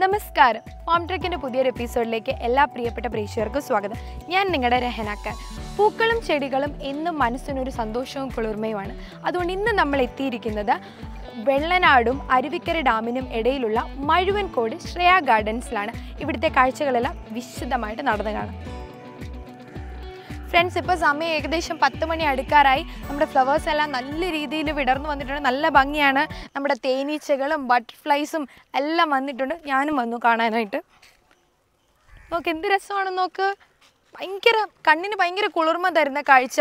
നമസ്കാരം ഫാം ട്രക്കിൻ്റെ പുതിയൊരു എപ്പിസോഡിലേക്ക് എല്ലാ പ്രിയപ്പെട്ട പ്രേക്ഷകർക്കും സ്വാഗതം ഞാൻ നിങ്ങളുടെ രഹനാക്കാൻ പൂക്കളും ചെടികളും എന്നും മനസ്സിനൊരു സന്തോഷവും കുളിർമയുമാണ് അതുകൊണ്ട് ഇന്ന് നമ്മൾ എത്തിയിരിക്കുന്നത് വെള്ളനാടും അരുവിക്കര ഡാമിനും ഇടയിലുള്ള മഴുവൻകോട് ശ്രേയ ഗാർഡൻസിലാണ് ഇവിടുത്തെ കാഴ്ചകളെല്ലാം വിശദമായിട്ട് നടന്നു കാണാം ഫ്രണ്ട്സ് ഇപ്പോൾ സമയം ഏകദേശം പത്ത് മണി അടുക്കാറായി നമ്മുടെ ഫ്ലവേഴ്സ് എല്ലാം നല്ല രീതിയിൽ വിടർന്നു വന്നിട്ടുണ്ട് നല്ല ഭംഗിയാണ് നമ്മുടെ തേനീച്ചകളും ബട്ടർഫ്ലൈസും എല്ലാം വന്നിട്ടുണ്ട് ഞാനും വന്നു കാണാനായിട്ട് നോക്ക് എന്ത് രസമാണ് നോക്ക് ഭയങ്കര കണ്ണിന് ഭയങ്കര കുളിർമ തരുന്ന കാഴ്ച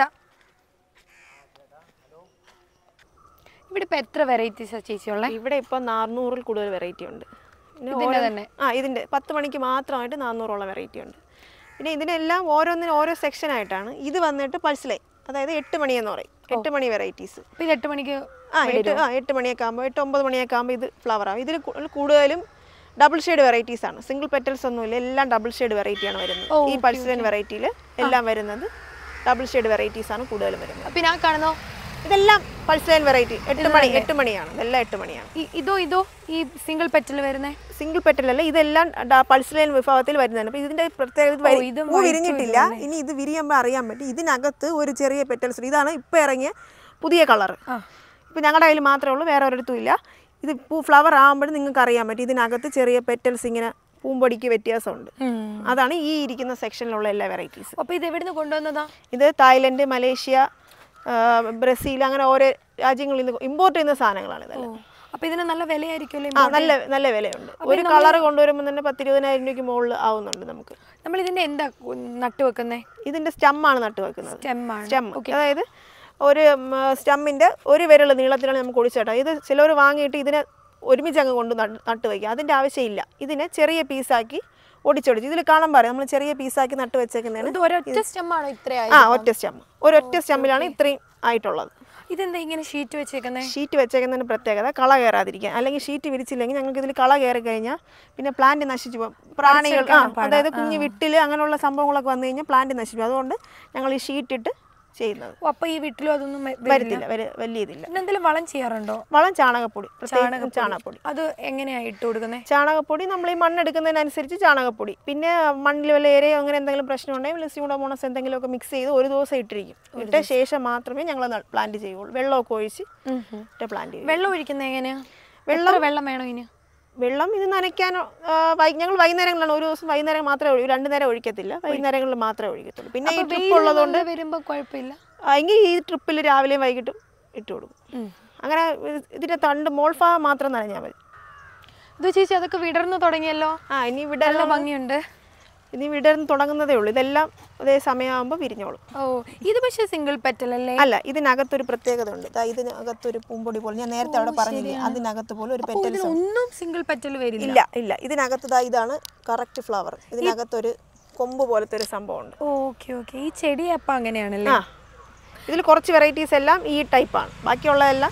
ഇവിടെ ഇപ്പോൾ എത്ര വെറൈറ്റീസാണ് ചേച്ചിയുള്ള ഇവിടെ ഇപ്പോൾ നാനൂറിൽ കൂടുതൽ വെറൈറ്റി ഉണ്ട് പിന്നെ ഇതിൻ്റെ ഓരോ- തന്നെ? ആ ഇതിൻ്റെ പത്ത് മണിക്ക് മാത്രമായിട്ട് നാനൂറോളം വെറൈറ്റി ഉണ്ട് പിന്നെ ഇതിനെല്ലാം ഓരോന്നിനും ഓരോ സെക്ഷൻ ആയിട്ടാണ് ഇത് വന്നിട്ട് പൾസ് ലൈൻ അതായത് എട്ട് മണിയെന്ന് പറയും എട്ട് മണി വെറൈറ്റീസ് അപ്പോൾ ഇത് എട്ട് മണിക്ക് ആ എട്ട് ആ എട്ട് മണിയൊക്കെ ആകുമ്പോൾ എട്ട് ഒമ്പത് മണിയൊക്കെ ആകുമ്പോൾ ഇത് ഫ്ലവർ ആവും ഇതിൽ കൂ- കൂടുതലും ഡബിൾ ഷെയ്ഡ് വെറൈറ്റീസ് ആണ് സിംഗിൾ പെറ്റൽസ് ഒന്നുമില്ല എല്ലാം ഡബിൾ ഷെയ്ഡ് വെറൈറ്റിയാണ് വരുന്നത് ഓ, ഈ പൾസ് ലൈൻ വെറൈറ്റിയിൽ എല്ലാം വരുന്നത് ഡബിൾ ഷെയ്ഡ് വെറൈറ്റീസ് ആണ് കൂടുതലും വരുന്നത് പിന്നെ ആ കാണുന്നോ ഇതെല്ലാം പൾസ് ലൈൻ വെറൈറ്റി എട്ട് മണി എട്ട് മണിയാണ് ഇതെല്ലാം എട്ട് മണിയാണ് ഈ ഇതോ ഇതോ ഈ സിംഗിൾ പെറ്റൽ വരുന്നത് സിംഗിൾ പെറ്റലല്ല ഇതെല്ലാം ഡ- പൾസ് ലൈൻ വിഭാഗത്തിൽ വരുന്നതാണ് അപ്പോൾ ഇതിന്റെ പ്രത്യേകത ഇത് വരി- ഇതും പൂ വിരിഞ്ഞിട്ടില്ല ഇനി ഇത് വിരിയുമ്പോൾ അറിയാൻ പറ്റും ഇതിനകത്ത് ഒരു ചെറിയ പെറ്റൽസ് ഇതാണ് ഇപ്പോൾ ഇറങ്ങിയ പുതിയ കളർ ആ ഇപ്പോൾ ഞങ്ങളുടെ കയ്യിൽ മാത്രമേ ഉള്ളൂ വേറെ ഒരിടത്തും ഇല്ല ഇത് പൂ ഫ്ലവർ ആകുമ്പോഴും നിങ്ങൾക്ക് അറിയാൻ പറ്റും ഇതിനകത്ത് ചെറിയ പെറ്റൽസ് ഇങ്ങനെ പൂമ്പൊടിക്ക് വ്യത്യാസമുണ്ട് അതാണ് ഈ ഇരിക്കുന്ന സെക്ഷനിലുള്ള എല്ലാ വെറൈറ്റീസും അപ്പോൾ ഇത് എവിടുന്ന് കൊണ്ടുവന്നതാ ഇത് തായ്ലൻഡ് മലേഷ്യ ആ, ബ്രസീൽ അങ്ങനെ ഓരോ രാജ്യങ്ങളിൽ നിന്ന് ഇമ്പോർട്ട് ചെയ്യുന്ന സാധനങ്ങളാണ് ഇതെല്ലാം അപ്പോൾ ഇതിന് നല്ല വിലയായിരിക്കുമല്ലേ ആ നല്ല നല്ല വിലയുണ്ട് ഒരു കളർ കൊണ്ടുവരുമ്പോൾ തന്നെ പത്തിരുപതിനായിരം രൂപയ്ക്ക് മുകളിൽ ആവുന്നുണ്ട് നമുക്ക് നമ്മൾ ഇതിന്റെ എന്താ നട്ടു വെക്കുന്നേ ഇതിന്റെ സ്റ്റമ്മാണ് നട്ടു വെക്കുന്നത് സ്റ്റെമ്മാണ് സ്റ്റെം അതായത് ഒരു സ്റ്റമ്മിന്റെ ഒരു വിരൽ നീളത്തിലാണ് നമുക്ക് ഒടിച്ചേട്ടാ ഇത് ചിലർ വാങ്ങിയിട്ട് ഇതിനെ ഒരുമിച്ച് അങ്ങ് കൊണ്ട് നട്ട് നട്ട് വയ്ക്കുക അതിന്റെ ആവശ്യമില്ല ഇതിനെ ചെറിയ പീസാക്കി ഒടിച്ചൊടിച്ച് ഇതിൽ കാണാൻ പറയാം നമ്മൾ ചെറിയ പീസാക്കി നട്ട് വെച്ചേക്കുന്നതാണ് ഇത് ഒരൊറ്റ സ്റ്റെമ്മാണോ ഇത്രയായി ആ ഒറ്റ സ്റ്റെം ഒരൊറ്റ സ്റ്റെമ്മിലാണ് ഇത്രയും ആയിട്ടുള്ളത് ഇതെന്താ ഇങ്ങനെ ഷീറ്റ് വെച്ചേക്കുന്നേ ഷീറ്റ് വെച്ചേക്കുന്നതിന് പ്രത്യേകത കള കയറാതിരിക്കാൻ അല്ലെങ്കിൽ ഷീറ്റ് വിരിച്ചില്ലെങ്കിൽ ഞങ്ങൾക്ക് ഇതിൽ കള കയറി കഴിഞ്ഞാൽ പിന്നെ പ്ലാന്റ് നശിച്ചു പോകും പ്രാണികൾ ആ അതായത് കുഞ്ഞ് വിട്ടിൽ അങ്ങനെയുള്ള സംഭവങ്ങളൊക്കെ വന്നു കഴിഞ്ഞാൽ പ്ലാന്റ് നശിച്ചു പോകും അതുകൊണ്ട് ഞങ്ങൾ ഈ ഷീറ്റ് ഇട്ട് ചെയ്യുന്നത് ഓ, അപ്പൊ ഈ വീട്ടിലും അതൊന്നും വ- വരില്ല. വരത്തില്ല വര- വലിയ ഇതില്ല പിന്നെ എന്തെങ്കിലും വളം ചെയ്യാറുണ്ടോ വളം ചാണകപ്പൊടി പ്രത്യേകം ചാണകപ്പൊടി അത് എങ്ങനെയാ ഇട്ട് കൊടുക്കുന്നേ ചാണകപ്പൊടി നമ്മൾ ഈ മണ്ണെടുക്കുന്നതിനനുസരിച്ച് ചാണകപ്പൊടി പിന്നെ മണ്ണിൽ വല്ല ഇരയോ അങ്ങനെ എന്തെങ്കിലും പ്രശ്നം ഉണ്ടെങ്കിൽ സ്യൂഡോമോണസ് എന്തെങ്കിലുമൊക്കെ മിക്സ് ചെയ്ത് ഒരു ദിവസം ഇട്ടിരിക്കും ഇട്ട ശേഷം മാത്രമേ ഞങ്ങൾ പ്ലാന്റ് ചെയ്യുള്ളൂ വെള്ളമൊക്കെ ഒഴിച്ച് ഇട്ട് പ്ലാന്റ് ചെയ്യും വെള്ളം ഒഴിക്കുന്നത് എങ്ങനെയാ വെള്ളം വെള്ളം വേണോ ഇതിന് വെള്ളം ഇത് നനയ്ക്കാനോ ആ, വൈ- ഞങ്ങൾ വൈകുന്നേരങ്ങളിലാണ് ഒരു ദിവസം വൈകുന്നേരം മാത്രമേ ഒഴിക്കൂ രണ്ടു നേരം ഒഴിക്കത്തില്ല വൈകുന്നേരങ്ങളിൽ മാത്രമേ ഒഴിക്കത്തുള്ളൂ പിന്നെ ഈ ട്രിപ്പ് ഉള്ളതുകൊണ്ട് വെയിൽ വരുമ്പോ കുഴപ്പമില്ല ആ, എങ്കിൽ ഈ ട്രിപ്പിൽ രാവിലെയും വൈകിട്ടും ഇട്ട് കൊടുക്കും അങ്ങനെ ഇത് ഇതിന്റെ തണ്ട് മോൾഭാഗം മാത്രം നനഞ്ഞാൽ മതി ഇത് ചേച്ചി അതൊക്കെ വിടർന്നു തുടങ്ങിയല്ലോ ആ ഇനി വിട നല്ല ഭംഗിയുണ്ട് ഇനി വിടർന്ന് തുടങ്ങുന്നതേ ഉള്ളൂ ഇതെല്ലാം അതേ സമയമാകുമ്പോൾ വിരിഞ്ഞോളും ഓ ഇത് പക്ഷേ സിംഗിൾ പെറ്റൽ അല്ലേ അല്ല ഇതിനകത്തൊരു പ്രത്യേകത ഉണ്ട് ദാ ഇതിനകത്തൊരു പൂമ്പൊടി പോലെ ഞാൻ നേരത്തെ അവിടെ പറഞ്ഞില്ലേ അതിനകത്ത് പോലും ഒരു ഓ, പെറ്റൽസ് ഇതിനൊന്നും സിംഗിൾ പെറ്റൽ വരില്ല ഇല്ല ഇല്ല ഇതിനകത്ത് ദാ ഇതാണ് കറക്റ്റ് ഫ്ലവർ ഇതിനകത്തൊരു കൊമ്പ് പോലത്തെ ഒരു സംഭവം ഉണ്ട് ഓക്കെ ഓക്കെ ഈ ചെടി അപ്പം അങ്ങനെയാണല്ലേ ആ ഇതിൽ കുറച്ച് വെറൈറ്റീസ് എല്ലാം ഈ ടൈപ്പാണ് ബാക്കിയുള്ളതെല്ലാം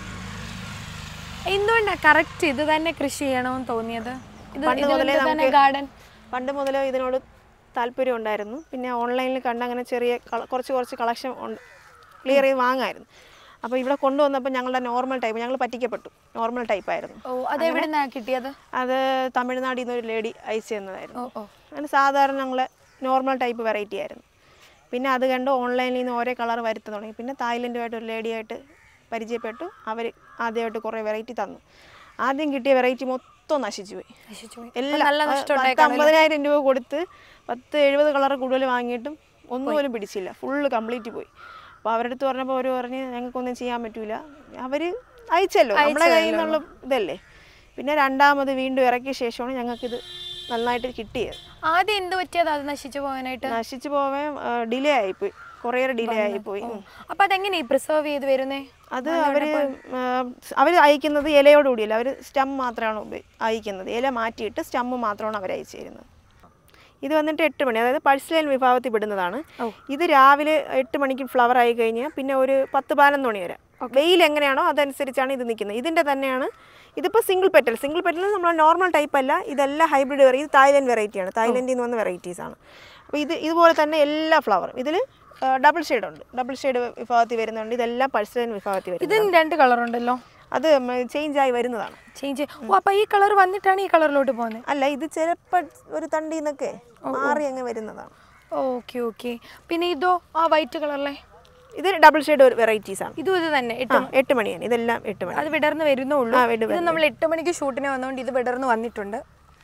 എന്തുകൊണ്ടാ കറക്റ്റ് ഇത് തന്നെ കൃഷി ചെയ്യണമെന്ന് തോന്നിയത് ഇത് പണ്ട് ഇതിൽ മുതലേ എന്ത് തന്നെ നമുക്ക് ഗാർഡൻ പണ്ട് മുതലേ ഇതിനോട് താല്പര്യം ഉണ്ടായിരുന്നു പിന്നെ ഓൺലൈനിൽ കണ്ട് അങ്ങനെ ചെറിയ കള- കുറച്ച് കുറച്ച് കളക്ഷൻ ഉണ്ട് ക്ലിയർ ചെയ്ത് വാങ്ങായിരുന്നു അപ്പോൾ ഇവിടെ കൊണ്ടുവന്നപ്പോൾ ഞങ്ങളുടെ നോർമൽ ടൈപ്പ് ഞങ്ങൾ പറ്റിക്കപ്പെട്ടു നോർമൽ ടൈപ്പായിരുന്നു ഓ അത് എവിടുന്നാ കിട്ടിയത് അത് തമിഴ്നാട്ടിൽ നിന്ന് ഒരു ലേഡി അയച്ചു തന്നതായിരുന്നു ഓ ഓ അങ്ങനെ സാധാരണ ഞങ്ങളെ നോർമൽ ടൈപ്പ് വെറൈറ്റി ആയിരുന്നു പിന്നെ അത് കണ്ട് ഓൺലൈനിൽ നിന്ന് ഓരോ കളർ വരുത്തി തുടങ്ങി പിന്നെ തായ്ലൻഡുമായിട്ട് ഒരു ലേഡിയായിട്ട് പരിചയപ്പെട്ടു അവർ ആദ്യമായിട്ട് കുറേ വെറൈറ്റി തന്നു ആദ്യം കിട്ടിയ വെറൈറ്റി മൊത്തം നശിച്ചു പോയി നശിച്ചു പോയി. എല്ലാം നല്ല ആ, നഷ്ടം പത്ത് അമ്പതിനായിരം രൂപ കൊടുത്ത് പത്ത് എഴുപത് കളർ കൂടുതൽ വാങ്ങിയിട്ടും ഒന്നും പോലും പിടിച്ചില്ല ഫുള്ള് കംപ്ലീറ്റ് പോയി അപ്പോൾ അവരുടെ അടുത്ത് പറഞ്ഞപ്പോൾ അവർ പറഞ്ഞ് ഞങ്ങൾക്കൊന്നും ചെയ്യാൻ പറ്റൂല അവർ അയച്ചല്ലോ നമ്മുടെ കയ്യിൽ നിന്നുള്ള ഇതല്ലേ പിന്നെ രണ്ടാമത് വീണ്ടും ഇറക്കിയ ശേഷമാണ് ഞങ്ങൾക്കിത് നന്നായിട്ട് കിട്ടിയത് ആദ്യം എന്ത് പറ്റിയത് അത് നശിച്ചു പോകാനായിട്ട് നശിച്ചു പോവാൻ ഡിലേ ആയിപ്പോയി കുറേ ഡിലേ ആയിപ്പോയി ഉം. അപ്പൊ അതെങ്ങനെ പ്രിസർവ് ചെയ്ത് വരുന്നേ അത് അവർ അവർ അയക്കുന്നത് ഇലയോട് കൂടിയല്ല അവർ സ്റ്റം മാത്രമാണ് ഉപ- അയക്കുന്നത് ഇല മാറ്റിയിട്ട് സ്റ്റമ്മ് മാത്രമാണ് അവർ അയച്ചു തരുന്നത് ഇത് വന്നിട്ട് എട്ട് മണി അതായത് പൾസ് ലൈൻ വിഭാഗത്തിൽ പെടുന്നതാണ് ഇത് രാവിലെ എട്ട് മണിക്ക് ഫ്ലവർ ആയി കഴിഞ്ഞാൽ പിന്നെ ഒരു പത്ത് പതിനൊന്ന് മണി വരെ വെയിൽ എങ്ങനെയാണോ അതനുസരിച്ചാണ് ഇത് നിൽക്കുന്നത് ഇതിൻ്റെ തന്നെയാണ് ഇതിപ്പോൾ സിംഗിൾ പെറ്റൽ സിംഗിൾ പെറ്റൽ നമ്മൾ നോർമൽ ടൈപ്പ് അല്ല ഇതെല്ലാം ഹൈബ്രിഡ് വെറൈറ്റി ഇത് തായ്ലൻഡ് വെറൈറ്റിയാണ് തായ്ലൻഡിൽ നിന്ന് വന്ന വെറൈറ്റീസ് ആണ് അപ്പോൾ ഇത് ഇതുപോലെ തന്നെ എല്ലാ ഫ്ലവറും ഇതിൽ ഡബിൾ ഷെയ്ഡ് ഉണ്ട് ഡബിൾ ഷെയ്ഡ് വിഭാഗത്തിൽ വരുന്നുണ്ട് ഇതെല്ലാം പൾസ് ലൈൻ വിഭാഗത്തിൽ വരുന്നത് ഇതിന് രണ്ട് കളർ ഉണ്ടല്ലോ അത് ചേഞ്ച് ആയി വരുന്നതാണ് ചേഞ്ച് ഓ അപ്പൊ ഈ കളർ വന്നിട്ടാണ് ഈ കളറിലോട്ട് പോകുന്നത് അല്ല ഇത് ചിലപ്പോൾ ഒരു തണ്ടിൽ നിന്നൊക്കെ മാറി അങ്ങ് വരുന്നതാണ് ഓക്കെ ഓക്കെ പിന്നെ ഇതോ ആ വൈറ്റ് കളറിലെ ഇത് ഡബിൾ ഷെയ്ഡ് വെറൈറ്റീസ് ആണ് ഇതും ഇത് തന്നെ ആ എട്ട് എട്ട് മണിയാണ് ഇതെല്ലാം എട്ട് മണി അത് വിടർന്ന് വരുന്നേ ഉള്ളൂ ആ, വിടർന്ന് ഇത് നമ്മൾ എട്ട് മണിക്ക് ഷൂട്ടിന് വന്നുകൊണ്ട് ഇത് വിടർന്ന് വന്നിട്ടുണ്ട്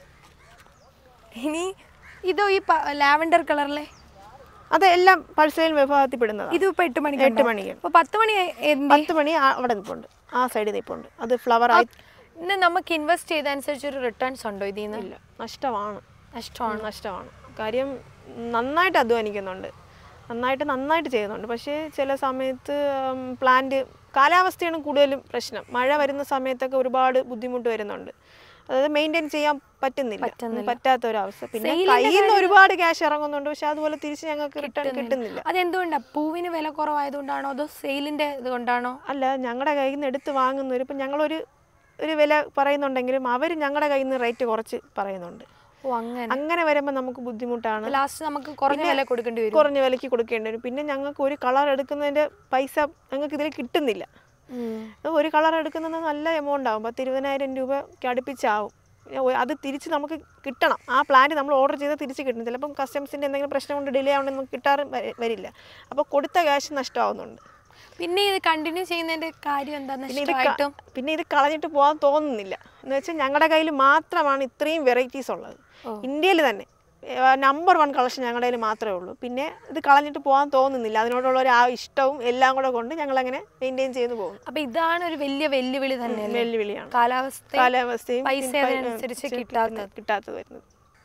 ഇനി ഇതോ ഈ ലാവൻഡർ കളറിലെ അത് എല്ലാം പൾസൈൽ വിഭാഗത്തിൽ പെടുന്നതാണ് ഇത് ഇപ്പൊ എട്ട് മണിക്ക് എട്ട് മണിക്ക് അപ്പൊ പത്ത് മണി എന്ത് പത്ത് മണി ആ- അവിടെ നിൽപ്പുണ്ട് ആ സൈഡിൽ നിൽപ്പുണ്ട് അത് ഫ്ലവർ ആയി ഇന്ന് നമുക്ക് ഇൻവെസ്റ്റ് ചെയ്ത അനുസരിച്ച് ഒരു റിട്ടേൺസ് ഉണ്ടോ ഇതിൽ നിന്ന് ഇല്ല നഷ്ടമാണ് നഷ്ടമാണ് നഷ്ടമാണ് കാര്യം നന്നായിട്ട് അധ്വാനിക്കുന്നുണ്ട് നന്നായിട്ട് നന്നായിട്ട് ചെയ്യുന്നുണ്ട് പക്ഷേ ചില സമയത്ത് പ്ലാന്റ് കാലാവസ്ഥയാണ് കൂടുതലും പ്രശ്നം മഴ വരുന്ന സമയത്തൊക്കെ ഒരുപാട് ബുദ്ധിമുട്ട് വരുന്നുണ്ട് അതായത് മെയിൻറ്റെയിൻ ചെയ്യാൻ പറ്റുന്നില്ല പറ്റാത്ത ഒരു അവസ്ഥ പിന്നെ കയ്യിൽ നിന്ന് ഒരുപാട് ക്യാഷ് ഇറങ്ങുന്നുണ്ട് പക്ഷെ അതുപോലെ തിരിച്ച് ഞങ്ങൾക്ക് റിട്ടേൺ കിട്ടുന്നില്ല അതെന്തുകൊണ്ടാ പൂവിന് വില കുറവായതുകൊണ്ടാണോ അതോ സെയിലിന്റെ ഇത് കൊണ്ടാണോ അല്ല ഞങ്ങളുടെ കയ്യിൽ നിന്ന് എടുത്ത് വാങ്ങുന്നവർ ഇപ്പം ഞങ്ങളൊരു ഒരു വില പറയുന്നുണ്ടെങ്കിലും അവർ ഞങ്ങളുടെ കയ്യിൽ നിന്ന് റേറ്റ് കുറച്ച് പറയുന്നുണ്ട് ഓ അങ്ങനെ അങ്ങനെ വരുമ്പോൾ നമുക്ക് ബുദ്ധിമുട്ടാണ് ലാസ്റ്റ് നമുക്ക് കുറഞ്ഞ വില കൊടുക്കേണ്ടി വരും കുറഞ്ഞ വിലയ്ക്ക് കൊടുക്കേണ്ടി വരും പിന്നെ ഞങ്ങൾക്ക് ഒരു കളർ എടുക്കുന്നതിൻ്റെ പൈസ ഞങ്ങൾക്ക് ഇതിൽ കിട്ടുന്നില്ല ഉം. അത് ഒരു കളർ എടുക്കുന്നത് നല്ല എമൗണ്ട് ആവും പത്ത് ഇരുപതിനായിരം രൂപയ്ക്ക് അടുപ്പിച്ചാവും പിന്നെ ഒ- അത് തിരിച്ച് നമുക്ക് കിട്ടണം ആ പ്ലാന്റ് നമ്മൾ ഓർഡർ ചെയ്താൽ തിരിച്ച് കിട്ടും ചിലപ്പം കസ്റ്റമേഴ്സിൻ്റെ എന്തെങ്കിലും പ്രശ്നം കൊണ്ട് ഡിലേ ആവണമെങ്കിൽ നമുക്ക് കിട്ടാറ് വ- വരില്ല അപ്പോൾ കൊടുത്ത ക്യാഷ് നഷ്ടമാവുന്നുണ്ട് പിന്നെ ഇത് കണ്ടിന്യൂ ചെയ്യുന്നതിന്റെ കാര്യം എന്താ പിന്നെ ഇത് ക- നഷ്ടമായിട്ടും പിന്നെ ഇത് കളഞ്ഞിട്ട് പോകാൻ തോന്നുന്നില്ല എന്ന് വെച്ചാൽ ഞങ്ങളുടെ കയ്യിൽ മാത്രമാണ് ഇത്രയും വെറൈറ്റീസ് ഉള്ളത് ഇന്ത്യയിൽ തന്നെ നമ്പർ വൺ കളക്ഷൻ ഞങ്ങളുടെ കയ്യിൽ മാത്രമേ ഉള്ളൂ പിന്നെ ഇത് കളഞ്ഞിട്ട് പോകാൻ തോന്നുന്നില്ല അതിനോടുള്ള ഒരു ആ ഇഷ്ടവും എല്ലാം കൂടെ കൊണ്ട് ഞങ്ങളങ്ങനെ മെയിൻറ്റെയിൻ ചെയ്ത് പോകുന്നു അപ്പൊ ഇതാണ് ഒരു വലിയ വെല്ലുവിളി തന്നെ വെല്ലുവിളിയാണ് കാലാവസ്ഥ കാലാവസ്ഥയും പൈസ പിന്നെ പൈ- അതിനനുസരിച്ച് ഉം, കിട്ടാത്തത്. കിട്ടാത്തത് വരുന്നത്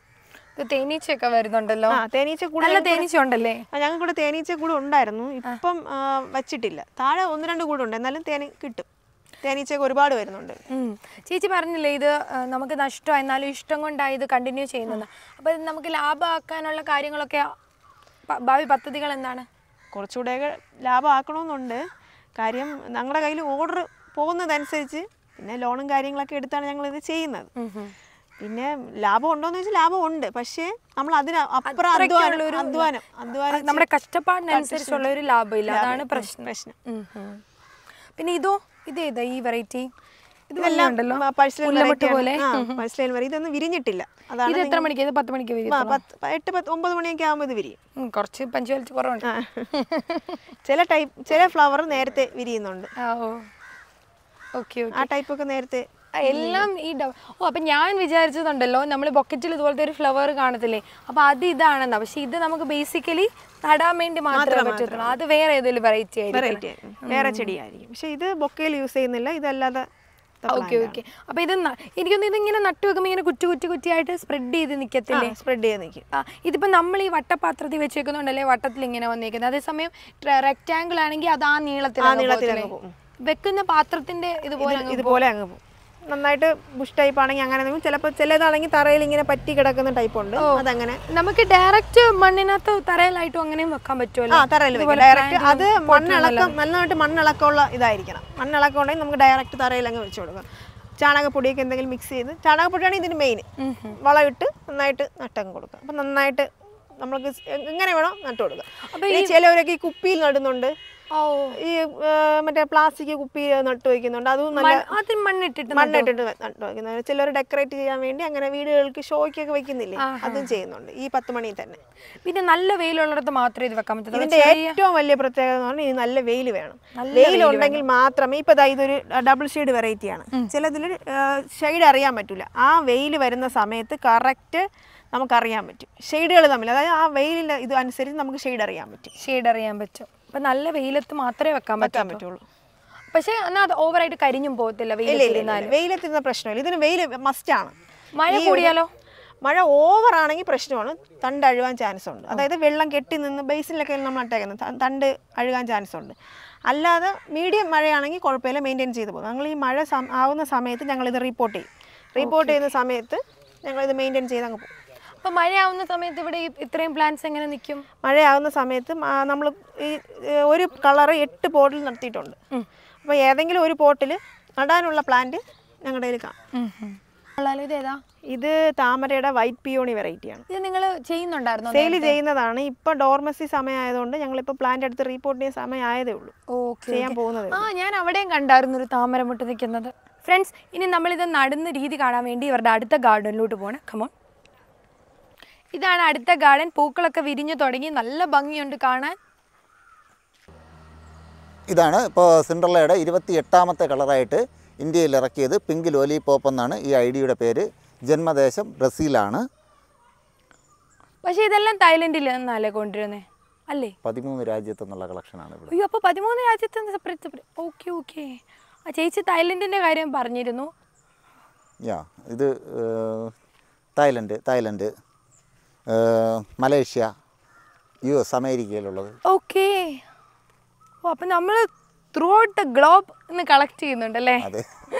ഇത് തേനീച്ചയൊക്കെ വരുന്നുണ്ടല്ലോ ആ തേനീച്ച കൂടെ നല്ല തേനീച്ച ഉണ്ടല്ലേ ഞങ്ങൾക്ക് കൂടെ തേനീച്ച കൂടെ ഉണ്ടായിരുന്നു ഇപ്പം ആ, വച്ചിട്ടില്ല താഴെ ഒന്ന് രണ്ട് കൂടെ ഉണ്ട് എന്നാലും തേനി കിട്ടും തേനീച്ചയൊക്കെ ഒരുപാട് വരുന്നുണ്ട് ഉം. ചേച്ചി പറഞ്ഞില്ലേ ഇത് ആ, നമുക്ക് നഷ്ടം എന്നാലും ഇഷ്ടം കൊണ്ടാണ് ഇത് കണ്ടിന്യൂ ചെയ്യുന്നത് അപ്പൊ ഇത് നമുക്ക് ലാഭമാക്കാനുള്ള കാര്യങ്ങളൊക്കെ പ- ഭാവി പദ്ധതികൾ എന്താണ് കുറച്ചുകൂടെയൊക്കെ ലാഭമാക്കണമെന്നുണ്ട് കാര്യം ഞങ്ങളുടെ കയ്യിൽ ഓർഡർ പോകുന്നതനുസരിച്ച് പിന്നെ ലോണും കാര്യങ്ങളൊക്കെ എടുത്താണ് ഞങ്ങൾ ഇത് ചെയ്യുന്നത് പിന്നെ ലാഭം ഉണ്ടോയെന്ന് വെച്ചാൽ ലാഭം ഉണ്ട് പക്ഷേ നമ്മൾ അതിന് അപ്പുറം അധ്വാനം അധ്വാനം അധ്വാനം നമ്മുടെ കഷ്ടപ്പാടിനനുസരിച്ചുള്ള ഒരു ലാഭമില്ല അതാണ് പ്രശ്നം പ്രശ്നം ഉം, ഉം. പിന്നെ ഇതോ ഇതേതാ ഈ വെറൈറ്റി ഇത് ഇതെല്ലാം ഉണ്ടല്ലോ പഴ്സലൈൻ മുല്ലമുട്ട് variety പോലെ ആണ്. ആ പഴ്സലൈൻ വരെ ഇതൊന്നും വിരിഞ്ഞിട്ടില്ല അതാണ് ഇത് എത്ര മണിക്ക് ഇത് പത്ത് മണിക്ക് വരും ആ, പത്ത് എട്ട് പത്ത് ഒമ്പത് മണിയൊക്കെ ആകുമ്പോൾ ഇത് വിരിയും ഉം, കുറച്ച് പഞ്ചുവാലിറ്റി കുറവുണ്ട് ആ. ചില ടൈപ്പ് ചില ഫ്ലവർ നേരത്തെ വിരിയുന്നുണ്ട് ആ ഓ ഓക്കെ ഓക്കെ ആ ടൈപ്പൊക്കെ നേരത്തെ എല്ലാം ഈ ഡബ ഓ അപ്പം ഞാൻ വിചാരിച്ചതുണ്ടല്ലോ നമ്മൾ ബൊക്കറ്റിൽ ഇതുപോലത്തെ ഒരു ഫ്ലവർ കാണത്തില്ലേ അപ്പം അത് ഇതാണെന്നാ പക്ഷെ ഇത് നമുക്ക് ബേസിക്കലി നടാൻ വേണ്ടി മാത്രമേ പറ്റത്തുള്ളൂ അത് വേറെ ഏതെങ്കിലും വെറൈറ്റി ആയിരിക്കും വെറൈറ്റി വേറെ ചെടിയായിരിക്കും പക്ഷെ ഇത് ബൊക്കയിൽ യൂസ് ചെയ്യുന്നില്ല ഇതല്ലാതെ ഓക്കെ ഓക്കെ അപ്പൊ ഇത് ന- എനിക്കൊന്ന് ഇതിങ്ങനെ നട്ടു വെക്കുമ്പോൾ ഇങ്ങനെ കുറ്റി കുറ്റി കുറ്റിയായിട്ട് സ്പ്രെഡ് ചെയ്ത് നിൽക്കത്തില്ലേ സ്പ്രെഡ് ചെയ്ത് നിൽക്കും ആ ഇതിപ്പോ നമ്മൾ ഈ വട്ടപാത്രത്തിൽ വെച്ചേക്കുന്നുണ്ടല്ലേ വട്ടത്തിൽ ഇങ്ങനെ വന്നേക്കുന്നത് അതേസമയം റെക്റ്റാങ്കിൾ ആണെങ്കിൽ അത് ആ നീളത്തിൽ അങ്ങ് നീളത്തിൽ പോകത്തില്ലേ? അങ്ങ് പോകും. വെക്കുന്ന പാത്രത്തിന്റെ ഇതുപോലെ അങ്ങ് ഇതുപോലെ അങ്ങ് പോകും നന്നായിട്ട് ബുഷ് ടൈപ്പ് ആണെങ്കിൽ അങ്ങനെ നിൽക്കും ചിലപ്പോൾ ചിലതാണെങ്കിൽ തറയിൽ ഇങ്ങനെ പറ്റി കിടക്കുന്ന ടൈപ്പ് ഉണ്ട് അതങ്ങനെ നമുക്ക് ഡയറക്റ്റ് മണ്ണിനകത്ത് തറയിലായിട്ടും അങ്ങനെയും വെക്കാൻ പറ്റുമല്ലോ ആ തറയിൽ വെക്കും ഡയറക്റ്റ് അത് മണ്ണിളക്കം നന്നായിട്ട് മണ്ണിളക്കമുള്ള ഇതായിരിക്കണം മണ്ണിളക്കം ഉണ്ടെങ്കിൽ നമുക്ക് ഡയറക്റ്റ് തറയിൽ അങ്ങ് വെച്ച് കൊടുക്കാം ചാണകപ്പൊടിയൊക്കെ എന്തെങ്കിലും മിക്സ് ചെയ്ത് ചാണകപ്പൊടിയാണ് ഇതിന് മെയിൻ വളമിട്ട് നന്നായിട്ട് നട്ടങ്ങ് കൊടുക്കാം അപ്പം നന്നായിട്ട് നമ്മൾക്ക് എങ്ങനെ വേണോ നട്ടു കൊടുക്കാം അപ്പൊ ഈ ചിലവരൊക്കെ ഈ കുപ്പിയിൽ നടുന്നുണ്ട് ഓ ഈ ആ, മറ്റേ പ്ലാസ്റ്റിക് കുപ്പി നട്ടു വയ്ക്കുന്നുണ്ട് അതും നല്ല മൺ- അത് മണ്ണിട്ടിട്ട് മണ്ണിട്ടിട്ട് നട്ടു വയ്ക്കുന്നത് ചിലർ ഡെക്കറേറ്റ് ചെയ്യാൻ വേണ്ടി അങ്ങനെ വീടുകൾക്ക് ഷോയ്ക്കൊക്കെ വെക്കുന്നില്ലേ അതും ചെയ്യുന്നുണ്ട് ഈ പത്ത് മണിയിൽ തന്നെ പിന്നെ നല്ല വെയിലുള്ളിടത്ത് മാത്രമേ ഇത് വെക്കാൻ പറ്റത്തുള്ളൂ ഇതിന്റെ ഏറ്റവും വലിയ പ്രത്യേകത എന്ന് പറഞ്ഞാൽ ഇത് നല്ല വെയിൽ വേണം വെയിൽ ഉണ്ടെങ്കിൽ മാത്രമേ ഇപ്പൊ ദാ ഇതൊരു ഡബിൾ ഷെയ്ഡ് വെറൈറ്റി ആണ് ചിലതിൽ ഷെയ്ഡ് അറിയാൻ പറ്റില്ല ആ വെയിൽ വരുന്ന സമയത്ത് കറക്റ്റ് നമുക്കറിയാൻ പറ്റും ഷെയ്ഡുകൾ തമ്മിൽ അതായത് ആ വെയിലിന്റെ ഇത് അനുസരിച്ച് നമുക്ക് ഷെയ്ഡ് അറിയാൻ പറ്റും ഷെയ്ഡ് അറിയാൻ പറ്റും അപ്പൊ നല്ല വെയിലത്ത് മാത്രമേ വെക്കാൻ വെക്കാൻ പറ്റുള്ളൂ പറ്റുള്ളൂ പക്ഷെ എന്നാൽ അത് ഓവറായിട്ട് കരിഞ്ഞും പോകത്തില്ല ഇല്ല ഇല്ല, ഇല്ല വെയിൽ ഇല്ല വെയിലത്തിരുന്ന പ്രശ്നമില്ല ഇതിന് വെയിൽ മസ്റ്റാണ് മഴ കൂടിയാലോ മഴ ഓവർ ആണെങ്കിൽ പ്രശ്നമാണ് തണ്ട് അഴുകാൻ ചാൻസ് ഉണ്ട് അതായത് വെള്ളം കെട്ടി നിന്ന് ബേസിലൊക്കെ നമ്മൾ അട്ടേക്കുന്നത് ത- തണ്ട് അഴുകാൻ ചാൻസ് ഉണ്ട് അല്ലാതെ മീഡിയം മഴയാണെങ്കിൽ കുഴപ്പമില്ല മെയിൻറ്റെയിൻ ചെയ്ത് പോകും ഞങ്ങൾ ഈ മഴ സം- ആവുന്ന സമയത്ത് ഞങ്ങളിത് റിപ്പോർട്ട് ചെയ്യും റിപ്പോർട്ട് ചെയ്യുന്ന സമയത്ത് ഞങ്ങളിത് മെയിൻറ്റെയിൻ ചെയ്ത് അങ്ങ് പോകും അപ്പൊ മഴയാവുന്ന സമയത്ത് ഇവിടെ ഈ ഇത്രയും പ്ലാന്റ്സ് എങ്ങനെ നിൽക്കും മഴയാവുന്ന സമയത്ത് നമ്മൾ ഈ ഏ, ഒരു കളറ് എട്ട് പോട്ടിൽ നിർത്തിയിട്ടുണ്ട് അപ്പോൾ ഏതെങ്കിലും ഒരു പോട്ടിൽ നടാനുള്ള പ്ലാന്റ് ഞങ്ങളുടെ കയ്യിൽ കാണും കൊള്ളാലോ ഇത് ഏതാ ഇത് താമരയുടെ വൈറ്റ് പിയോണി വെറൈറ്റിയാണ് ഇത് നിങ്ങൾ ചെയ്യുന്നുണ്ടായിരുന്നോ സെയിൽ ചെയ്യുന്നതാണ് ഇപ്പോൾ ഡോർമസി സമയമായതുകൊണ്ട് ഞങ്ങളിപ്പോൾ പ്ലാന്റ് എടുത്ത് റീപോർട്ട് ചെയ്യുന്ന സമയമായതേ ഉള്ളൂ ഓക്കെ ചെയ്യാൻ പോകുന്നതേ ആ ഞാൻ അവിടെയും കണ്ടായിരുന്നു ഒരു താമരമുട്ട് നിൽക്കുന്നത് ഫ്രണ്ട്സ് ഇനി നമ്മളിത് നടുന്ന രീതി കാണാൻ വേണ്ടി ഇവരുടെ അടുത്ത ഗാർഡനിലോട്ട് പോകണം കമോൺ ഇതാണ് അടുത്ത ഗാർഡൻ പൂക്കളൊക്കെ വിരിഞ്ഞു തുടങ്ങി നല്ല ഭംഗിയുണ്ട് കാണാൻ ഇതാണ് ഇപ്പോൾ സിൻഡ്രല്ലയുടെ ഇരുപത്തി എട്ടാമത്തെ കളറായിട്ട് ഇന്ത്യയിൽ ഇറക്കിയത് പിങ്ക് ലോലിപോപ്പ് എന്നാണ് ഈ ഐ ഡിയുടെ പേര് ജന്മദേശം ബ്രസീലാണ് പക്ഷേ ഇതെല്ലാം തായ്ലൻഡിൽ നിന്നല്ലേ കൊണ്ടുവരുന്നേ അല്ലേ പതിമൂന്ന് രാജ്യത്തു നിന്നുള്ള കളക്ഷനാണ് ഇവിടെ അയ്യോ അപ്പോൾ പതിമൂന്ന് രാജ്യത്ത് നിന്ന് സെപ്പറേറ്റ് സെപ്പറേറ്റ് ഓക്കെ ഓക്കെ ആ ചേച്ചി തായ്ലൻഡിൻ്റെ കാര്യം പറഞ്ഞിരുന്നു യാ ഇത് ഏഹ്, തായ്ലൻഡ് തായ്ലൻഡ് ഏഹ്, മലേഷ്യ യു എസ് അമേരിക്കയിലുള്ളത് ഓക്കെ ഓ അപ്പം നമ്മൾ ത്രൂ ഔട്ട് ദ ഗ്ലോബ് ഇന്ന് കളക്ട് ചെയ്യുന്നുണ്ടല്ലേ അതെ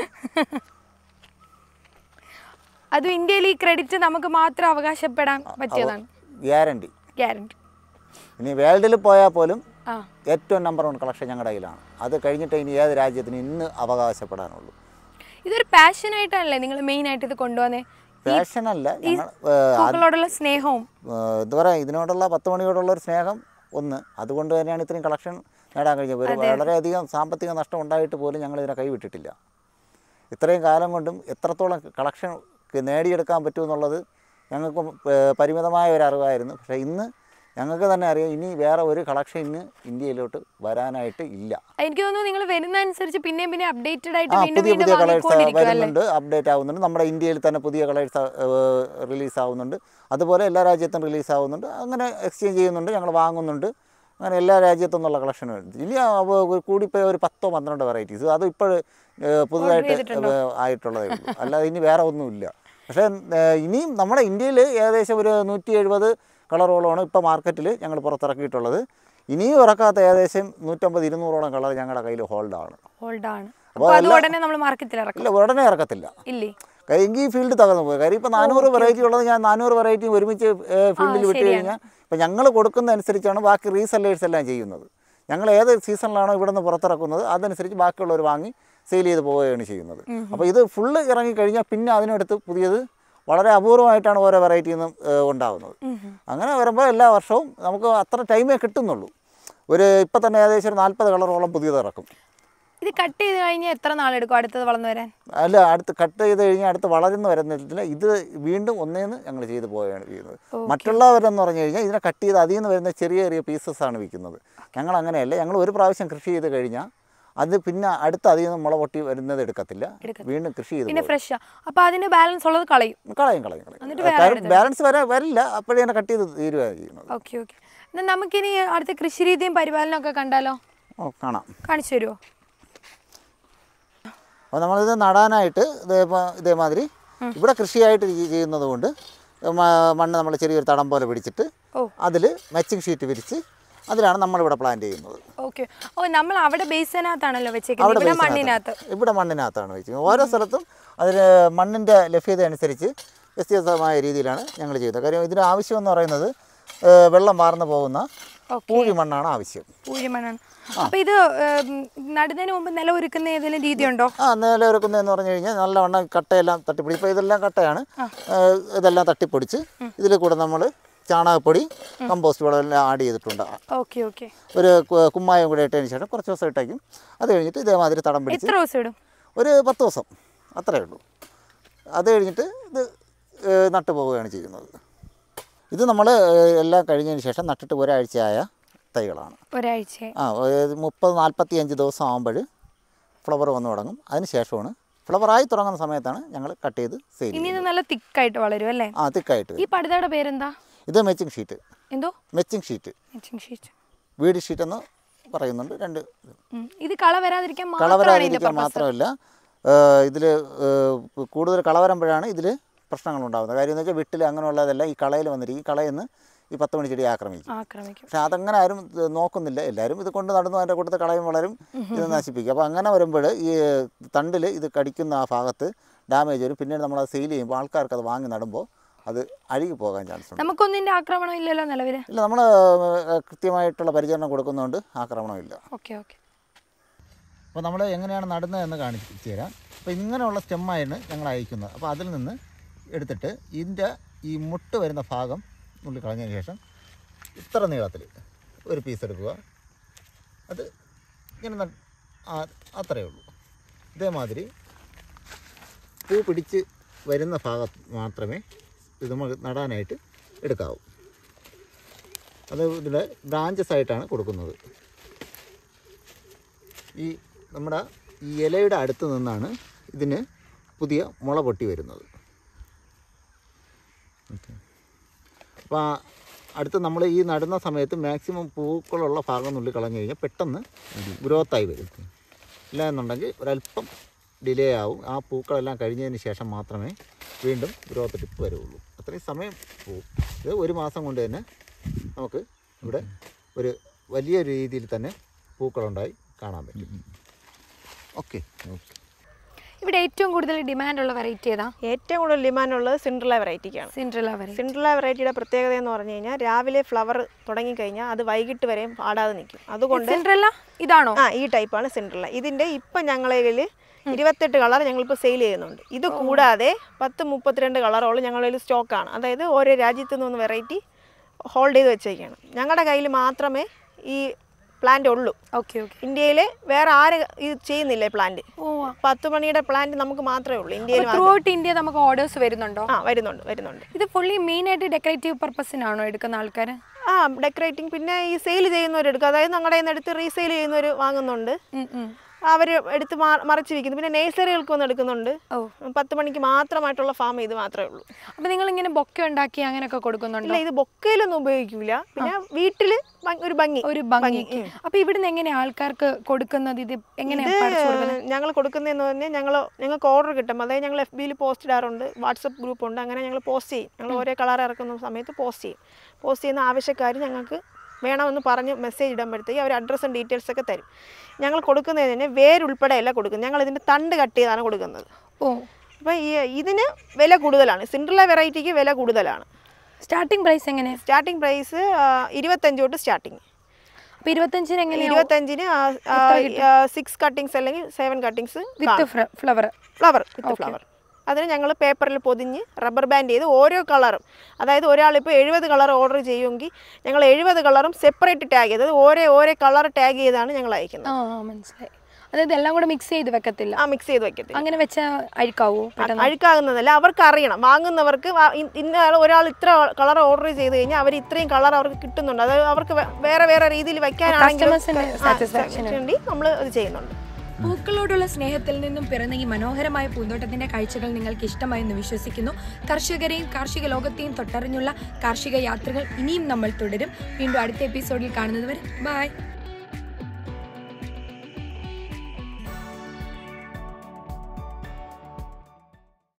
അതും ഇന്ത്യയിൽ ഈ ക്രെഡിറ്റ് നമുക്ക് മാത്രം അവകാശപ്പെടാൻ പറ്റിയതാണ് ഗ്യാരണ്ടി ഗ്യാരണ്ടി ഇനി വേൾഡിൽ പോയാൽ പോലും ആ ഏറ്റവും നമ്പർ വൺ കളക്ഷൻ ഞങ്ങളുടെ കയ്യിലാണ് അത് കഴിഞ്ഞിട്ട് ഇനി ഏത് രാജ്യത്തിന് ഇന്ന് അവകാശപ്പെടാനുള്ളൂ ഇതൊരു പാഷനായിട്ടാണല്ലേ നിങ്ങൾ മെയിൻ ആയിട്ട് ഇത് കൊണ്ടുവന്നേ ഫാഷനല്ല ഞങ്ങൾ ഏഹ്, പൂക്കളോടുള്ള സ്നേഹവും ഏഹ് എന്താ പറയുക ഇതിനോടുള്ള പത്ത് മണിയോടുള്ള ഒരു സ്നേഹം ഒന്ന് അതുകൊണ്ട് തന്നെയാണ് ഇത്രയും കളക്ഷൻ നേടാൻ കഴിഞ്ഞത് ഒരു വളരെയധികം സാമ്പത്തിക നഷ്ടം ഉണ്ടായിട്ട് പോലും ഞങ്ങൾ ഇതിനെ കൈവിട്ടിട്ടില്ല ഇത്രയും കാലം കൊണ്ടും എത്രത്തോളം കളക്ഷൻ നേടിയെടുക്കാൻ പറ്റുമെന്നുള്ളത് ഞങ്ങൾക്ക് ഏഹ് പരിമിതമായ ഒരു അറിവായിരുന്നു പക്ഷേ ഇന്ന് ഞങ്ങൾക്ക് തന്നെ അറിയാം ഇനി വേറെ ഒരു കളക്ഷൻ ഇന്ന് ഇന്ത്യയിലോട്ട് വരാനായിട്ട് ഇല്ല എനിക്ക് തോന്നുന്നു നിങ്ങൾ വരുന്ന അനുസരിച്ച് പിന്നെയും പിന്നെ അപ്ഡേറ്റഡ് ആയിട്ട് ആ വീണ്ടും പുതിയ വീണ്ടും പുതിയ കളേഴ്സ് വാങ്ങിക്കൊണ്ടിരിക്കും അല്ലേ വരുന്നുണ്ട് അപ്ഡേറ്റ് ആവുന്നുണ്ട് നമ്മുടെ ഇന്ത്യയിൽ തന്നെ പുതിയ കളേഴ്സ് റിലീസ് ആവുന്നുണ്ട് അതുപോലെ എല്ലാ രാജ്യത്തും റിലീസ് ആവുന്നുണ്ട് അങ്ങനെ എക്സ്ചേഞ്ച് ചെയ്യുന്നുണ്ട് ഞങ്ങൾ വാങ്ങുന്നുണ്ട് അങ്ങനെ എല്ലാ രാജ്യത്തു നിന്നുള്ള കളക്ഷൻ ഇനി ആ വ- കൂടിപ്പോയ ഒരു പത്തോ പന്ത്രണ്ടോ വെറൈറ്റീസ് അത് ഇപ്പോൾ പുതുതായിട്ട് ഏഹ്, ആയിട്ടുള്ളതേ ഉള്ളൂ അല്ലാതെ ഇനി വേറെ ഒന്നുമില്ല പക്ഷേ ഏഹ്, ഇനിയും നമ്മുടെ ഇന്ത്യയിൽ ഏകദേശം ഒരു നൂറ്റി എഴുപത് കളറോളമാണ് ഇപ്പോൾ മാർക്കറ്റിൽ ഞങ്ങൾ പുറത്തിറക്കിയിട്ടുള്ളത് ഇനിയും ഇറക്കാത്ത ഏകദേശം നൂറ്റമ്പത് ഇരുന്നൂറോളം കളർ ഞങ്ങളുടെ കയ്യിൽ ഹോൾഡാണ് ഹോൾഡ് ആണ് അപ്പോൾ അപ്പോൾ അത് എല്ലാ- ഉടനെ നമ്മൾ മാർക്കറ്റിൽ ഇറക്കും ഇല്ല ഉടനെ ഇറക്കത്തില്ല ഇല്ലേ എങ്കിൽ ഈ ഫീൽഡ് തകർന്നു പോയി കാര്യം ഇപ്പോൾ നാനൂറ് വെറൈറ്റി ഉള്ളത് ഞാൻ നാനൂറ് വെറൈറ്റി ഒരുമിച്ച് ഫീൽഡിൽ വിട്ട് കഴിഞ്ഞാൽ ഇപ്പം ഞങ്ങൾ കൊടുക്കുന്ന അനുസരിച്ചാണ് ബാക്കി റീസെല്ലേഴ്സ് എല്ലാം ചെയ്യുന്നത് ഞങ്ങൾ ഏത് സീസണിലാണോ ഇവിടെ നിന്ന് പുറത്തിറക്കുന്നത് അതനുസരിച്ച് ബാക്കിയുള്ളവർ വാങ്ങി സെയിൽ ചെയ്ത് പോവുകയാണ് ചെയ്യുന്നത് അപ്പോൾ ഇത് ഫുള്ള് ഇറങ്ങിക്കഴിഞ്ഞാൽ പിന്നെ അതിനടുത്ത് പുതിയത് വളരെ അപൂർവമായിട്ടാണ് ഓരോ വെറൈറ്റി നിന്നും ഉണ്ടാകുന്നത് അങ്ങനെ വരുമ്പോൾ എല്ലാ വർഷവും നമുക്ക് അത്ര ടൈമേ കിട്ടുന്നുള്ളൂ ഒരു ഇപ്പം തന്നെ ഏകദേശം ഒരു നാൽപ്പത് കളറോളം പുതിയത് ഇറക്കും ഇത് കട്ട് ചെയ്ത് കഴിഞ്ഞാൽ എത്ര നാളെടുക്കും അടുത്തത് വളർന്നു വരാൻ അല്ല അടുത്ത് കട്ട് ചെയ്ത് കഴിഞ്ഞാൽ അടുത്ത് വളരുന്ന വരുന്നില്ല ഇത് വീണ്ടും ഒന്നേന്ന് ഞങ്ങൾ ചെയ്ത് പോവുകയാണ് ചെയ്യുന്നത് മറ്റുള്ളവരെന്ന് പറഞ്ഞു കഴിഞ്ഞാൽ ഇതിനെ കട്ട് ചെയ്ത് അതിൽ നിന്ന് വരുന്ന ചെറിയ ചെറിയ പീസസ് ആണ് വിൽക്കുന്നത് ഞങ്ങൾ അങ്ങനെയല്ല ഞങ്ങൾ ഒരു പ്രാവശ്യം കൃഷി ചെയ്ത് കഴിഞ്ഞാൽ അത് പിന്നെ അടുത്ത് അതിൽ നിന്ന് മുള പൊട്ടി വരുന്നത് എടുക്കത്തില്ല വീണ്ടും കൃഷി ചെയ്ത് പിന്നെ ഫ്രഷാ അപ്പോൾ അതിന് ബാലൻസ് ഉള്ളത് കളയും പോകും. കളയും കളയും എന്നിട്ട് കളയും കാര്യം ബാലൻസ് വരെ വരില്ല അപ്പോഴേ തന്നെ കട്ട് ചെയ്ത് തീരുകയാണ് ചെയ്യുന്നത് ഓക്കെ ഓക്കെ എന്നാൽ നമുക്കിനി അടുത്ത കൃഷി രീതിയും പരിപാലനവും ഒക്കെ കണ്ടാലോ ഓ കാണാം കാണിച്ചു തരുമോ അപ്പോൾ നമ്മളിത് നടാനായിട്ട് ഇതേ ഇതേമാതിരി ഇവിടെ കൃഷിയായിട്ട് ചെയ്- ചെയ്യുന്നത് കൊണ്ട് മ- മണ്ണ് നമ്മൾ ചെറിയൊരു തടം പോലെ പിടിച്ചിട്ട് ഓ. അതിൽ മച്ചിങ് ഷീറ്റ് വിരിച്ച് അതിലാണ് നമ്മളിവിടെ പ്ലാന്റ് ചെയ്യുന്നത് ഓക്കെ ഓ നമ്മൾ അവിടെ ബേസിനകത്താണല്ലോ വെച്ചേക്കുന്നത് അവിടെ ഇവിടെ base മണ്ണിനകത്ത് നകത്താണ്. ഇവിടെ മണ്ണിനകത്താണ് വെച്ചത് ഓരോ സ്ഥലത്തും അതിന് മണ്ണിൻ്റെ ലഭ്യത അനുസരിച്ച് വ്യത്യസ്തമായ രീതിയിലാണ് ഞങ്ങൾ ചെയ്യുന്നത് കാര്യം ഇതിന് ആവശ്യം എന്ന് പറയുന്നത് ഏഹ്, വെള്ളം വാർന്നു പോകുന്ന ഓക്കെ പൂഴി മണ്ണാണ് ആവശ്യം പൂഴിമണ്ണാണ് അപ്പോൾ ഇത് ഏം, നടുന്നതിന് മുമ്പ് നില ഒരുക്കുന്ന ഏതെങ്കിലും രീതിയുണ്ടോ ആ നില ഒരുക്കുന്നതെന്ന് പറഞ്ഞു കഴിഞ്ഞാൽ നല്ലവണ്ണം കട്ടയെല്ലാം തട്ടിപ്പൊടി ഇപ്പോൾ ഇതെല്ലാം കട്ടയാണ് ഏഹ്, ഇതെല്ലാം തട്ടിപ്പൊടിച്ച് ഇതിൽ കൂടെ നമ്മൾ ചാണകപ്പൊടി കമ്പോസ്റ്റ് വളം എല്ലാം ആഡ് ചെയ്തിട്ടുണ്ട് ഓക്കെ ഓക്കെ ഒരു കു- കുമ്മായം കൂടെ ഇട്ടതിന് ശേഷം കുറച്ച് ദിവസം ഇട്ടേക്കും അത് കഴിഞ്ഞിട്ട് ഇതേമാതിരി തടം പിടിച്ച് എത്ര ദിവസം ഇടും ഒരു പത്ത് ദിവസം അത്രയേ ഉള്ളൂ അത് കഴിഞ്ഞിട്ട് ഇത് ഏഹ്, നട്ടു പോവുകയാണ് ചെയ്യുന്നത് ഇത് നമ്മൾ എല്ലാം കഴിഞ്ഞതിന് ശേഷം നട്ടിട്ട് ഒരാഴ്ചയായ തൈകളാണ് ഒരാഴ്ച ആ ഒരു മുപ്പത് നാൽപ്പത്തി അഞ്ച് ദിവസം ആകുമ്പോൾ ഫ്ലവർ വന്ന് തുടങ്ങും അതിന് ശേഷമാണ് ഫ്ലവറായി തുടങ്ങുന്ന സമയത്താണ് ഞങ്ങൾ കട്ട് ചെയ്ത് സെയിൽ ഇനി ചെയ്യുന്നത് ഇത് നല്ല തിക്കായിട്ട് വളരും അല്ലേ ആ തിക്കായിട്ട് ഈ വരും പടുതയുടെ പേരെന്താ ഇത് മെച്ചിങ് ഷീറ്റ് എന്തോ മെച്ചിങ് ഷീറ്റ് മെച്ചിങ് ഷീറ്റ് വീട് ഷീറ്റ് എന്ന് പറയുന്നുണ്ട് രണ്ട് ഇത് കള വരാതിരിക്കാൻ കള മാത്രമാണ് ഇതിന്റെ വരാതിരിക്കാൻ പർപ്പസ് മാത്രമല്ല ഇതിൽ കൂടുതൽ കള വരുമ്പോഴാണ് ഇതിൽ പ്രശ്നങ്ങൾ ഉണ്ടാകുന്നത് കാര്യം എന്ന് വെച്ചാൽ വിട്ടിൽ അങ്ങനെയുള്ളതെല്ലാം ഈ കളയിൽ വന്നിരിക്കും ഈ കളയെന്ന് ഈ പത്ത് മണി ചെടി ആക്രമിക്കും ആക്രമിക്കും പക്ഷെ അതങ്ങനെ ആരും ഇത് നോക്കുന്നില്ല എല്ലാവരും ഇത് കൊണ്ട് നടന്നു അതിൻ്റെ കൂട്ടത്തിൽ കളയും വളരും ഇത് നശിപ്പിക്കും അപ്പോൾ അങ്ങനെ വരുമ്പോൾ ഈ തണ്ടിൽ ഇത് കടിക്കുന്ന ആ ഭാഗത്ത് ഡാമേജ് വരും പിന്നീട് നമ്മളത് സെയിൽ ചെയ്യുമ്പോൾ ആൾക്കാർക്ക് അത് വാങ്ങി നടുമ്പോൾ അത് അഴുകി പോകാൻ ചാൻസ് ഉണ്ട് നമുക്കൊന്നിന്റെ ആക്രമണം ഇല്ലല്ലോ നിലവില് ഇല്ല നമ്മൾ കൃത്യമായിട്ടുള്ള പരിചരണം കൊടുക്കുന്നതുകൊണ്ട് ആക്രമണമില്ല ഓക്കെ ഓക്കെ അപ്പോൾ നമ്മൾ എങ്ങനെയാണ് നടുന്നത് എന്ന് കാണിച്ചു തരാം അപ്പോൾ ഇങ്ങനെയുള്ള സ്റ്റെമ്മായാണ് ഞങ്ങൾ അയക്കുന്നത് അപ്പോൾ അതിൽ നിന്ന് എടുത്തിട്ട് ഇതിൻ്റെ ഈ മുട്ട് വരുന്ന ഭാഗം നുള്ളി കളഞ്ഞതിന് ശേഷം ഇത്ര നീളത്തിൽ ഒരു പീസ് എടുക്കുക അത് ഇങ്ങനെ ന- ആ- അത്രയേ ഉള്ളൂ ഇതേമാതിരി പൂ പിടിച്ച് വരുന്ന ഭാഗത്ത് മാത്രമേ ഇത് നമുക്ക് നടാനായിട്ട് എടുക്കാവൂ അത് ഇതിൻ്റെ ബ്രാഞ്ചസ് ആയിട്ടാണ് കൊടുക്കുന്നത് ഈ നമ്മുടെ ഈ ഇലയുടെ അടുത്ത് നിന്നാണ് ഇതിന് പുതിയ മുള പൊട്ടി വരുന്നത് ഓക്കെ അപ്പോൾ അടുത്ത് നമ്മൾ ഈ നടുന്ന സമയത്ത് മാക്സിമം പൂക്കളുള്ള ഭാഗം നുള്ളി കളഞ്ഞു കഴിഞ്ഞാൽ പെട്ടെന്ന് ഗ്രോത്തായി വരും ഇല്ല എന്നുണ്ടെങ്കിൽ ഒരല്പം ഡിലേ ആവും ആ പൂക്കളെല്ലാം കഴിഞ്ഞതിന് ശേഷം മാത്രമേ വീണ്ടും ഗ്രോത്ത് ടിപ്പ് വരുള്ളൂ അത്രയും സമയം പോവും ഇത് ഒരു മാസം കൊണ്ട് തന്നെ നമുക്ക് ഇവിടെ ഒരു വലിയ രീതിയിൽ തന്നെ പൂക്കളുണ്ടായി കാണാൻ പറ്റും ഓക്കെ ഓക്കെ ഇവിടെ ഏറ്റവും കൂടുതൽ ഡിമാൻഡ് ഉള്ള വെറൈറ്റി ഏതാ ഏറ്റവും കൂടുതൽ ഡിമാൻഡ് ഉള്ളത് സിൻഡ്രല വെറൈറ്റിക്കാണ് സിൻഡ്രല വെറൈറ്റി സിൻഡ്രല വെറൈറ്റിയുടെ പ്രത്യേകത എന്ന് പറഞ്ഞു കഴിഞ്ഞാൽ രാവിലെ ഫ്ലവർ തുടങ്ങിക്കഴിഞ്ഞാൽ അത് വൈകിട്ട് വരെയും പാടാതെ നിൽക്കും അതുകൊണ്ട് സിൻഡ്രല്ല ഇതാണോ ആ ഈ ടൈപ്പാണ് സിൻഡ്രല ഇതിൻ്റെ ഇപ്പം ഞങ്ങളതിൽ ഇരുപത്തെട്ട് കളർ ഞങ്ങളിപ്പോൾ സെയിൽ ചെയ്യുന്നുണ്ട് ഇത് കൂടാതെ പത്ത് മുപ്പത്തിരണ്ട് കളറോളം ഞങ്ങളിൽ സ്റ്റോക്കാണ് അതായത് ഓരോ രാജ്യത്തു നിന്ന് വെറൈറ്റി ഹോൾഡ് ചെയ്ത് വെച്ചേക്കാണ് ഞങ്ങളുടെ കയ്യിൽ മാത്രമേ ഈ പ്ലാന്റ് ഉള്ളൂ ഓക്കെ ഓക്കെ ഇന്ത്യയിൽ വേറെ ആര് ഇത് ചെയ്യുന്നില്ല പ്ലാന്റ് ഓ പത്ത് മണിയുടെ പ്ലാന്റ് നമുക്ക് മാത്രമേ ഉള്ളൂ ഇന്ത്യയിൽ ത്രൂ ഔട്ട് ഇന്ത്യ നമുക്ക് ഓർഡേഴ്സ് വരുന്നുണ്ടോ ആ വരുന്നുണ്ട് വരുന്നുണ്ട് ഇത് ഫുള്ളി മെയിൻ ആയിട്ട് ഡെക്കറേറ്റീവ് പർപ്പസിനാണോ എടുക്കുന്ന ആൾക്കാർ ആ ഡെക്കറേറ്റിംഗ് പിന്നെ ഈ സെയിൽ ചെയ്യുന്നവരെടുക്കും അതായത് ഞങ്ങളുടെ കയ്യിൽ നിന്ന് എടുത്ത് റീസെയിൽ ചെയ്യുന്നവർ വാങ്ങുന്നുണ്ട് അവർ എടുത്ത് മാ- മറച്ച് വിൽക്കുന്നു പിന്നെ നേഴ്സറികൾക്ക് വന്ന് എടുക്കുന്നുണ്ട് ഓ പത്ത് മണിക്ക് മാത്രമായിട്ടുള്ള ഫാം ഇത് മാത്രമേ ഉള്ളൂ അപ്പൊ നിങ്ങൾ ഇങ്ങനെ ബൊക്കെ ഉണ്ടാക്കി അങ്ങനെയൊക്കെ കൊടുക്കുന്നുണ്ടോ ഇല്ല ഇത് ബൊക്കയിലൊന്നും ഉപയോഗിക്കില്ല പിന്നെ വീട്ടിൽ ഒരു ഭംഗി ഒരു ഭംഗിക്ക് അപ്പൊ ഇവിടുന്ന് എങ്ങനെ ആൾക്കാർക്ക് കൊടുക്കുന്നത് ഇത് എങ്ങനെയാ പഠിച്ചു കൊടുക്കുന്നത് ഞങ്ങൾ കൊടുക്കുന്നതെന്ന് പറഞ്ഞാൽ ഞങ്ങൾ ഞങ്ങൾക്ക് ഓർഡർ കിട്ടും അതായത് ഞങ്ങൾ എഫ് ബിയിൽ പോസ്റ്റ് ഇടാറുണ്ട് വാട്സപ്പ് ഗ്രൂപ്പ് ഉണ്ട് അങ്ങനെ ഞങ്ങൾ പോസ്റ്റ് ചെയ്യും ഞങ്ങൾ ഓരോ കളർ ഇറക്കുന്ന സമയത്ത് പോസ്റ്റ് ചെയ്യും പോസ്റ്റ് ചെയ്യുന്ന ആവശ്യക്കാർ ഞങ്ങൾക്ക് വേണമെന്ന് പറഞ്ഞ് മെസ്സേജ് ഇടുമ്പോഴത്തേക്ക് അവർ അഡ്രസ്സും ഡീറ്റെയിൽസ് ഒക്കെ തരും ഞങ്ങൾ കൊടുക്കുന്നതിന് തന്നെ വേരുൾപ്പെടെയല്ല കൊടുക്കുന്നത് ഞങ്ങൾ ഇതിൻ്റെ തണ്ട് കട്ട് ചെയ്താണ് കൊടുക്കുന്നത് ഓ അപ്പോൾ ഈ ഇതിന് വില കൂടുതലാണ് സിൻഡ്രല വെറൈറ്റിക്ക് വില കൂടുതലാണ് സ്റ്റാർട്ടിംഗ് പ്രൈസ് എങ്ങനെയാ സ്റ്റാർട്ടിംഗ് പ്രൈസ് ഇരുപത്തഞ്ച് തൊട്ട് സ്റ്റാർട്ടിങ് അപ്പൊ ഇരുപത്തഞ്ചിന് എങ്ങനെയാ ഇരുപത്തഞ്ചിന് സിക്സ് കട്ടിങ്സ് അല്ലെങ്കിൽ seven cuttings with flower flower with flower അതിന് ഞങ്ങൾ പേപ്പറിൽ പൊതിഞ്ഞ് റബ്ബർ ബാൻഡ് ചെയ്ത് ഓരോ കളറും അതായത് ഒരാളിപ്പോൾ എഴുപത് കളർ ഓർഡർ ചെയ്യുമെങ്കിൽ ഞങ്ങൾ എഴുപത് കളറും സെപ്പറേറ്റ് ടാഗ് ചെയ്ത് അതായത് ഓരോ ഓരോ കളർ ടാഗ് ചെയ്താണ് ഞങ്ങൾ അയക്കുന്നത് ആ മനസ്സിലായി അതായത് എല്ലാം കൂടെ മിക്സ് ചെയ്ത് വെക്കത്തില്ല ആ മിക്സ് ചെയ്ത് വെക്കത്തില്ല അങ്ങനെ വെച്ചാൽ അഴുക്കാവോ പെട്ടെന്ന് അഴുക്കാകുന്നതല്ല അവർക്ക് അറിയണം വാങ്ങുന്നവർക്ക് വാ- ഇ- ഇന്ന ആൾ ഒരാൾ ഇത്ര കളർ ഓർഡർ ചെയ്ത് കഴിഞ്ഞാൽ അവർ ഇത്രയും കളർ അവർക്ക് കിട്ടുന്നുണ്ട് അത് അവർക്ക് വേ- വേറെ വേറെ രീതിയിൽ Customersന്റെ satisfaction വെക്കാനാണെങ്കിൽ വേണ്ടി നമ്മൾ അത് ചെയ്യുന്നുണ്ട് പൂക്കളോടുള്ള സ്നേഹത്തിൽ നിന്നും പിറന്ന ഈ മനോഹരമായ പൂന്തോട്ടത്തിന്റെ കാഴ്ചകൾ നിങ്ങൾക്ക് ഇഷ്ടമായെന്ന് വിശ്വസിക്കുന്നു കർഷകരെയും കാർഷിക ലോകത്തെയും തൊട്ടറിഞ്ഞുള്ള കാർഷിക യാത്രകൾ ഇനിയും നമ്മൾ തുടരും വീണ്ടും അടുത്ത എപ്പിസോഡിൽ കാണുന്നതുവരെ ബൈ